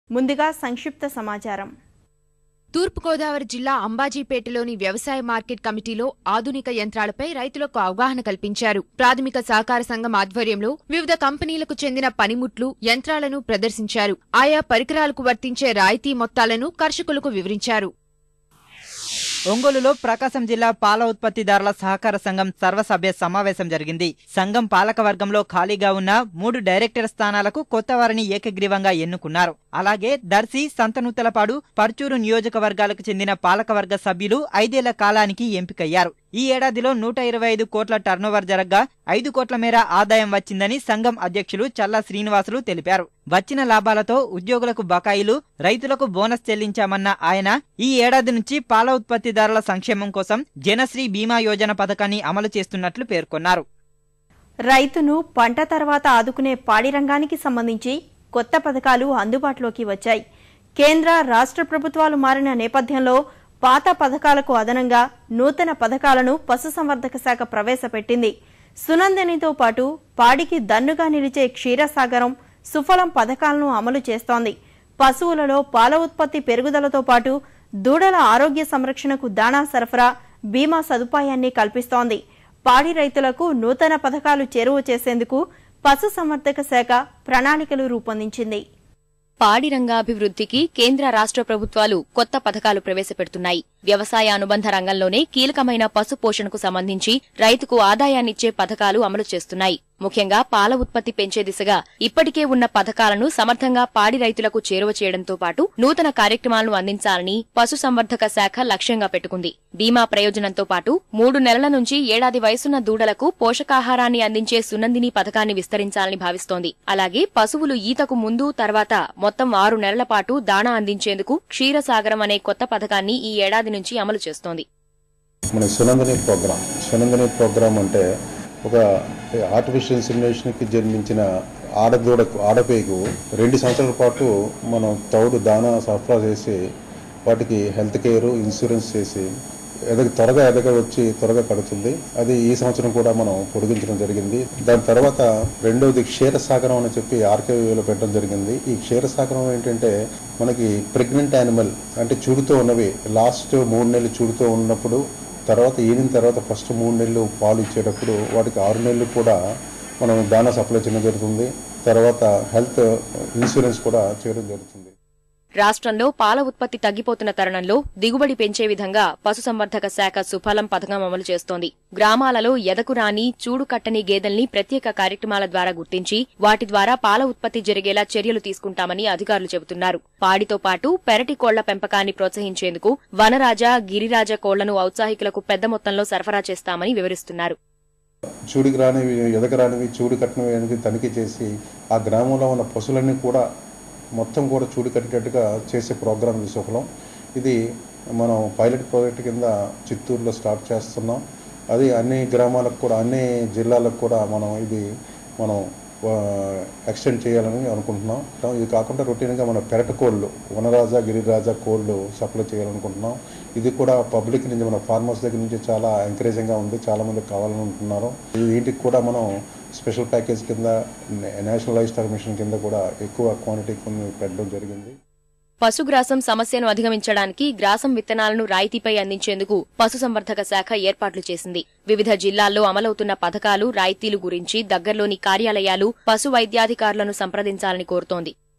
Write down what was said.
ముందుగా సంక్షిప్త సమాచారం తూర్పుగోదావరి జిల్లా అంబాజీపేటలోని వ్యవసాయ మార్కెట్ కమిటీలో ఆధునిక యంత్రాలపై రైతులకు అవగాహన కల్పించారు ప్రాథమిక సహకార సంఘం ఆధ్వర్యంలో వివిధ కంపెనీలకు చెందిన పనిముట్లు యంత్రాలను ప్రదర్శించారు ఆయా పరికరాలకు వర్తించే రాయితీ మొత్తాలను కర్షకులకు వివరించారు ఒంగోలులో ప్రకాశం జిల్లా పాల ఉత్పత్తిదారుల సహకార సంఘం సర్వసభ్య సమావేశం జరిగింది సంఘం పాలక వర్గంలో ఖాళీగా ఉన్న మూడు డైరెక్టర్ స్థానాలకు కొత్త వారిని ఏకగ్రీవంగా ఎన్నుకున్నారు అలాగే దర్శి సంతనూతలపాడు పర్చూరు నియోజకవర్గాలకు చెందిన పాలకవర్గ సభ్యులు ఐదేళ్ల కాలానికి ఎంపికయ్యారు ఈ ఏడాదిలో నూట ఇరవై ఐదు కోట్ల టర్నోవర్ జరగ్గా ఐదు కోట్ల మేర ఆదాయం వచ్చిందని సంఘం అధ్యక్షులు చల్లా శ్రీనివాసులు తెలిపారు వచ్చిన లాభాలతో ఉద్యోగులకు బకాయిలు రైతులకు బోనస్ చెల్లించామన్న ఆయన ఈ ఏడాది నుంచి పాల ఉత్పత్తిదారుల సంక్షేమం కోసం జనశ్రీ బీమా యోజన పథకాన్ని అమలు చేస్తున్నట్లు పేర్కొన్నారు రైతును పంట తర్వాత ఆదుకునే పాడి రంగానికి సంబంధించి కొత్త పథకాలు అందుబాటులోకి వచ్చాయి కేంద్ర రాష్ట్ర ప్రభుత్వాలు మారిన నేపథ్యంలో పాత పథకాలకు అదనంగా నూతన పథకాలను పశుసంవర్ధక శాఖ ప్రవేశపెట్టింది సునందినితో పాటు పాడికి దన్నుగా నిలిచే క్షీరసాగరం సుఫలం పథకాలను అమలు చేస్తోంది పశువులలో పాల ఉత్పత్తి పెరుగుదలతో పాటు దూడల ఆరోగ్య సంరక్షణకు దాణా సరఫరా బీమా సదుపాయాన్ని కల్పిస్తోంది పాడి రైతులకు నూతన పథకాలు చేరువ చేసేందుకు పశుసంవర్ధక శాఖ ప్రణాళికలు రూపొందించింది పాడి రంగాభివృద్ధికి కేంద్ర రాష్ట్ర ప్రభుత్వాలు కొత్త పథకాలు ప్రవేశపెడుతున్నాయి వ్యవసాయ అనుబంధ రంగంలోనే కీలకమైన పశు పోషణకు సంబంధించి రైతుకు ఆదాయాన్నిచ్చే పథకాలు అమలు చేస్తున్నాయి ముఖ్యంగా పాల ఉత్పత్తి పెంచే దిశగా ఇప్పటికే ఉన్న పథకాలను సమర్థంగా పాడి రైతులకు చేరువ చేయడంతో పాటు నూతన కార్యక్రమాలను అందించాలని పశుసంవర్ధక శాఖ లక్ష్యంగా పెట్టుకుంది బీమా ప్రయోజనంతో పాటు మూడు నెలల నుంచి ఏడాది వయసున్న దూడలకు పోషకాహారాన్ని అందించే సునందిని పథకాన్ని విస్తరించాలని భావిస్తోంది అలాగే పశువులు ఈతకు ముందు తర్వాత మొత్తం ఆరు నెలల పాటు దాణా అందించేందుకు క్షీరసాగరం అనే కొత్త పథకాన్ని ఈ ఏడాది నుంచి అమలు చేస్తోంది మన సునందని ప్రోగ్రామ్ సునందని ప్రోగ్రామ్ అంటే ఒక ఆర్టిఫిషియల్ ఇన్సిమినేషన్కి జన్మించిన ఆడదూడకు ఆడపేగు రెండు సంవత్సరాల పాటు మనం తౌడు దానా సరఫరా చేసి వాటికి హెల్త్ కేర్ ఇన్సూరెన్స్ చేసి ఎదగ త్వరగా ఎదగ వచ్చి త్వరగా కడుతుంది అది ఈ సంవత్సరం కూడా మనం పొడిగించడం జరిగింది దాని తర్వాత రెండవది క్షీరసాగరం అని చెప్పి ఆర్కేవీలో పెట్టడం జరిగింది ఈ క్షీరసాగరం ఏంటంటే మనకి ప్రెగ్నెంట్ యానిమల్ అంటే చూడుతూ ఉన్నవి లాస్ట్ మూడు నెలలు చూడుతూ ఉన్నప్పుడు తర్వాత ఈనిన తర్వాత ఫస్ట్ మూడు నెలలు పాలు ఇచ్చేటప్పుడు వాటికి ఆరు నెలలు కూడా మనం దానా సప్లై చేయడం జరుగుతుంది తర్వాత హెల్త్ ఇన్సూరెన్స్ కూడా చేయడం జరుగుతుంది రాష్ట్రంలో పాల ఉత్పత్తి తగ్గిపోతున్న తరుణంలో దిగుబడి పెంచే విధంగా పశుసంవర్ధక శాఖ సుఫలం పథకం అమలు చేస్తోంది గ్రామాలలో ఎదకు రాని చూడు కట్టని గేదెల్ని ప్రత్యేక కార్యక్రమాల ద్వారా గుర్తించి వాటి ద్వారా పాల ఉత్పత్తి జరిగేలా చర్యలు తీసుకుంటామని అధికారులు చెబుతున్నారు పాడితో పాటు పెరటి కోళ్ల పెంపకాన్ని ప్రోత్సహించేందుకు వనరాజ గిరిరాజ కోళ్లను ఔత్సాహికులకు పెద్ద మొత్తంలో సరఫరా చేస్తామని వివరిస్తున్నారు చూడికి రానివి ఎదక రానివి చూడు కట్టినవి అనేది తనిఖీ చేసి ఆ గ్రామంలో ఉన్న పశువులన్నీ కూడా మొత్తం కూడా చూడు కట్టేటట్టుగా చేసే ప్రోగ్రాం ఇది సుఫలం ఇది మనం పైలట్ ప్రాజెక్ట్ కింద చిత్తూరులో స్టార్ట్ చేస్తున్నాం అది అన్ని గ్రామాలకు కూడా అన్ని జిల్లాలకు కూడా మనం ఇది మనం ఎక్స్టెండ్ చేయాలని అనుకుంటున్నాం ఇది కాకుండా రొటీన్గా మన పెరట కోళ్ళు వనరాజ గిరిరాజ కోళ్ళు సప్లై చేయాలనుకుంటున్నాం ఇది కూడా పబ్లిక్ నుంచి మన ఫార్మర్స్ దగ్గర నుంచి చాలా ఎంకరేజింగ్గా ఉంది చాలామంది కావాలని ఉంటున్నారు వీటికి కూడా మనం స్పెషల్ ప్యాకేజ్ కింద నేషనల్ లైఫ్ స్టాక్ మిషన్ కింద కూడా ఎక్కువ క్వాంటిటీ పెట్టడం జరిగింది పశుగ్రాసం సమస్యను అధిగమించడానికి గ్రాసం విత్తనాలను రాయితీపై అందించేందుకు పశుసంవర్ధక శాఖ ఏర్పాట్లు చేసింది వివిధ జిల్లాల్లో అమలవుతున్న పథకాలు రాయితీలు గురించి దగ్గర్లోని కార్యాలయాలు పశు వైద్యాధికారులను సంప్రదించాలని కోరుతోంది